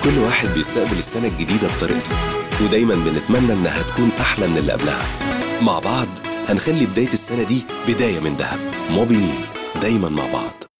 كل واحد بيستقبل السنة الجديدة بطريقته ودايما بنتمنى إنها تكون أحلى من اللي قبلها مع بعض هنخلي بداية السنة دي بداية من ذهب موبينيل دايما مع بعض